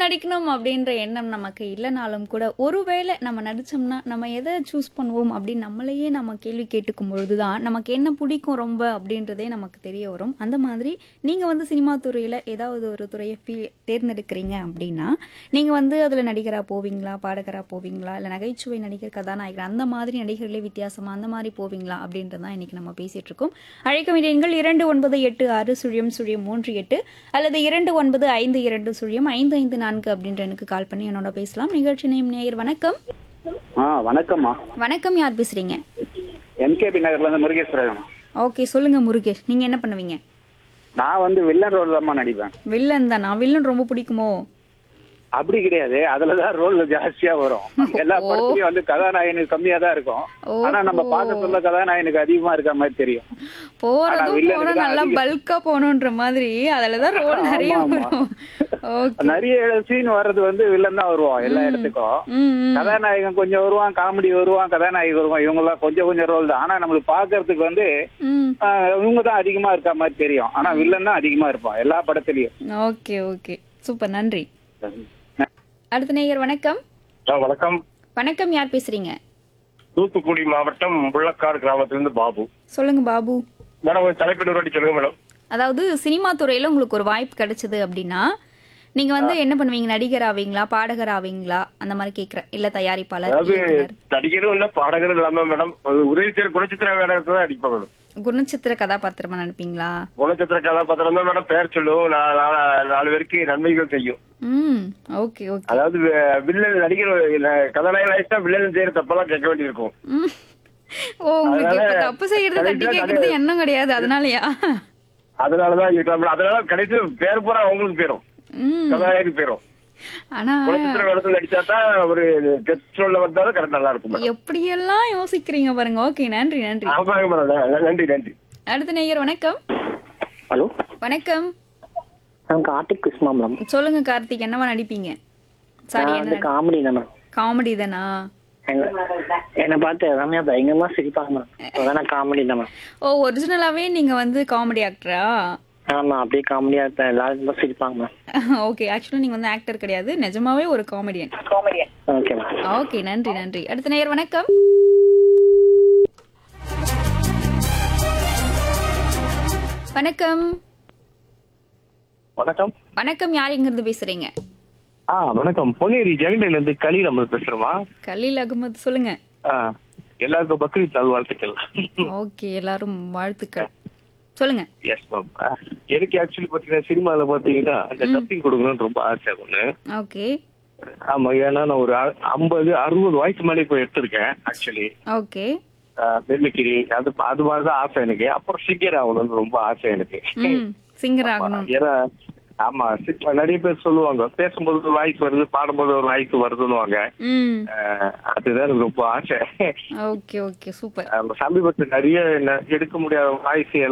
நடிக்கணும் அப்படின்ற எண்ணம் நமக்கு இல்லைனாலும் கூட ஒருவேளை நம்ம நடிச்சோம்னா நம்ம எதை சூஸ் பண்ணுவோம் அப்படின்னு நம்மளையே நம்ம கேள்வி கேட்டுக்கும் பொழுது தான் நமக்கு என்ன பிடிக்கும் ரொம்ப அப்படின்றதே நமக்கு தெரிய வரும் அந்த மாதிரி நீங்கள் வந்து சினிமா துறையில் ஏதாவது ஒரு துறையை ஃபீ தேர்ந்தெடுக்கிறீங்க அப்படின்னா நீங்கள் வந்து அதில் நடிகராக போவீங்களா பாடகராக போவீங்களா இல்லை நகைச்சுவை நடிகர் கதாநாயகர் அந்த மாதிரி நடிகர்களே வித்தியாசமாக அந்த மாதிரி போவீங்களா அப்படின்றது தான் இன்றைக்கி நம்ம பேசிகிட்டு இருக்கோம் அழைக்க வேண்டிய எண்கள் இரண்டு ஒன்பது எட்டு ஆறு சுழியம் சுழியம் மூன்று எட்டு அல்லது இரண்டு ஒன்பது ஐந்து இரண்டு சுழியம் ஐந்து ஐந்து நான்கு அப்படின்ற எனக்கு கால் பண்ணி என்னோட பேசலாம் நிகழ்ச்சி நேம் நேயர் வணக்கம் ஆ வணக்கம்மா வணக்கம் யார் பேசுறீங்க எம்கேபி நகர்ல இருந்து முருகேஸ்வரன் ஓகே சொல்லுங்க முருகேஷ் நீங்க என்ன பண்ணுவீங்க நான் வந்து வில்லன் ரோல் தான் நடிப்பேன் வில்லன் தானா வில்லன் ரொம்ப பிடிக்குமோ அப்படி கிடையாது அதுலதான் ரோல் ஜாஸ்தியா வரும் எல்லா படத்துலயும் வந்து கதாநாயகனுக்கு கம்மியா தான் இருக்கும் ஆனா நம்ம பார்க்க சொல்ல கதாநாயகனுக்கு அதிகமா இருக்க மாதிரி தெரியும் போறதும் வில்லனுக்கு போற தான் நல்லா அதிகம். பல்கா போகணுன்ற மாதிரி அதுலதான் ரோல் நிறைய ஆமா, ஆமா. வரும் ஓகே நிறைய சீன் வர்றது வந்து வில்லன் தான் வருவான் எல்லா இடத்துக்கும் ம் ம். கதாநாயகன் கொஞ்சம் வருவான் காமெடி வருவான் கதாநாயகி வருவான் இவங்க எல்லாம் கொஞ்சம் கொஞ்சம் ரோல் தான் ஆனா நம்மளுக்கு பாக்குறதுக்கு வந்து ம் ஆஹ், இவங்க தான் அதிகமா இருக்க மாதிரி தெரியும் ஆனா வில்லன் தான் அதிகமா இருப்பான் எல்லா படத்துலயும் ஓகே ஓகே சூப்பர் நன்றி அடுத்த நேயர் வணக்கம் ஆ, வணக்கம் வணக்கம் யார் பேசுறீங்க தூத்துக்குடி மாவட்டம் முள்ளக்காடு கிராமத்திலிருந்து பாபு சொல்லுங்க பாபு மேடம் ஒரு தலைப்பு ஒரு வாட்டி சொல்லுங்க மேடம் அதாவது சினிமா துறையில உங்களுக்கு ஒரு வாய்ப்பு கிடைச்சது அப்படின்னா நீங்க வந்து என்ன பண்ணுவீங்க நடிகர் ஆவீங்களா பாடகர் ஆவீங்களா அந்த மாதிரி கேக்குறேன் இல்ல தயாரிப்பாளர் அதாவது இயக்குனர், நடிகரும் இல்ல பாடகரும் இல்லாம மேடம் ஒரு உதவி செய்யற குணச்சித்திர வேடத்தை தான் அடிப்பேன் மேடம் குணச்சித்திர கதாபாத்திரமா நினைப்பீங்களா குணச்சித்திர கதாபாத்திரம் தான் மேடம் பெயர் சொல்லும் நா- நா- நாலு பேருக்கு நன்மைகள் செய்யும் ம் ஓகே ஓகே அதாவது வி- வில்லன் நடிகர் இல்ல, கதாநாயகன் ஆயிடுச்சா வில்லன் செய்யற தப்பெல்லாம் கேட்க வேண்டியிருக்கும் ம். ஓ உங்களுக்கு இப்ப அதனால தப்பு செய்யறது தட்டி கடைசியா கேக்குறது கதை- எண்ணம் கிடையாது அதனாலயா அதனாலதான் இருக்கலாம் மேடம். அதனால கடைசி பேர் பூரா அவங்களுக்கு பேரும் ம் கதாநாயகருக்கு பேரும் ஆனா குணச்சித்திர வேடத்தில் நடிச்சா தான் ஒரு கெஸ்ட் ரோல்ல வந்தாலும் கரெக்ட் நல்லா இருக்கும் மேடம் எப்படியெல்லாம் யோசிக்கிறீங்க பாருங்க ஓகே நன்றி நன்றி ஆமாங்க மேடம் நன்றி நன்றி அடுத்த நேயர் வணக்கம் ஹலோ வணக்கம் நான் கார்த்திக் கிருஷ்ணா மேடம் சொல்லுங்க கார்த்திக் என்னவா நடிப்பீங்க சாரி நான் வந்து என்ன காமெடி தான் மேம் காமெடி தானா என்னை பார்த்து எல்லாமே பயங்கரமா சிரிப்பாங்க மேம் அதான் நான் காமெடி தான் மேம் ஓ ஒரிஜினலாவே நீங்க வந்து காமெடி ஆக்டரா ஆமா அப்படியே காமெடியா இருப்பேன் எல்லாரும் தான் சிரிப்பாங்க மேம் ஓகே ஆக்சுவலி நீங்க வந்து ஆக்டர் கிடையாது நிஜமாவே ஒரு காமெடியன் ஓகே மேம் ஓகே நன்றி நன்றி அடுத்த நேயர் வணக்கம் வணக்கம் வணக்கம் வணக்கம் யார் எங்கிருந்து பேசுறீங்க ஆ வணக்கம் பொன்னேரி ஜெகண்டைல இருந்து கலீல் அமர் பேசுறோமா கலீல் அகமது சொல்லுங்க ஆ, எல்லாருக்கும் பக்ரீத் நல்வாழ்த்துக்கள் ஓகே எல்லாரும் வாழ்த்துக்கள் சொல்லுங்க எஸ் மேம் எனக்கு ஆக்சுவலி பாத்தீங்கன்னா சினிமால பாத்தீங்கன்னா அந்த டப்பிங் கொடுக்கணும்னு ரொம்ப ஆசை ஒண்ணு ஓகே ஆமா ஏன்னா நான் ஒரு அ- ஐம்பது அறுபது வயசு மேலே இப்போ எடுத்திருக்கேன் ஆக்சுவலி ஓகே நெல்லிக்கிரி அது அது மாதிரிதான் ஆசை எனக்கு அப்புறம் சிங்கர் ஆகணும்னு ரொம்ப ஆசை எனக்கு ம் சிங்கர் ஆகணும் ஏன்னா ஆமா சி- நிறைய பேர் சொல்லுவாங்க பேசும்போது ஒரு வாய்ஸ் வருது பாடும்போது ஒரு வாய்ஸ் வருதுன்னுவாங்க ம் அஹ், அதுதான் எனக்கு ரொம்ப ஆசை ஓகே ஓகே சூப்பர் அஹ், சமீபத்தில் நிறைய ந- எடுக்க முடியாத வாய்ஸ்